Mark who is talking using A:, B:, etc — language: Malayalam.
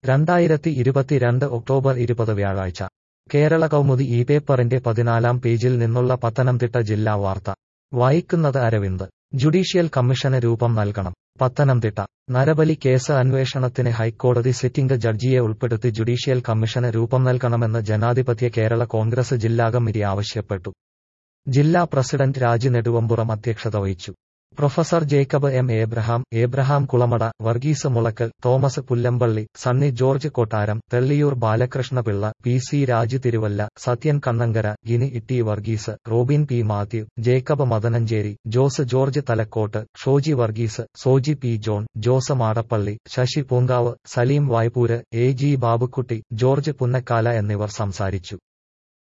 A: രണ്ടായിരത്തി ഇരുപത്തിരണ്ട് ഒക്ടോബർ ഇരുപത് വ്യാഴാഴ്ച കേരള കൗമുദി ഈ പേപ്പറിന്റെ പതിനാലാം പേജിൽ നിന്നുള്ള പത്തനംതിട്ട ജില്ലാ വാർത്ത വായിക്കുന്നത് അരവിന്ദ് ജുഡീഷ്യൽ കമ്മീഷന് രൂപം നൽകണം പത്തനംതിട്ട നരബലി കേസ് അന്വേഷണത്തിന് ഹൈക്കോടതി സിറ്റിംഗ് ജഡ്ജിയെ ഉൾപ്പെടുത്തി ജുഡീഷ്യൽ കമ്മീഷന് രൂപം നൽകണമെന്ന് ജനാധിപത്യ കേരള കോൺഗ്രസ് ജില്ലാ കമ്മിറ്റി ആവശ്യപ്പെട്ടു ജില്ലാ പ്രസിഡന്റ് രാജി നെടുവമ്പുറം അധ്യക്ഷത വഹിച്ചു professor Jacob M Abraham Abraham Kulamada Varghese Mulakkal Thomas Pullampally Sunny George Kottaram Thelliyoor Balakrishna Pillai P C Raju Thiruvalla Sathyan Kannankara Gini Itty Varghese Robin P Mathew Jacob Madananchery Jose George Thalakkottu Shoji Varghese Soji P John Jose Madappally Sasi Poonkavu Saleem Vaipur A G Babukutty George Punnakkala എന്നിവർ സംസാരിച്ചു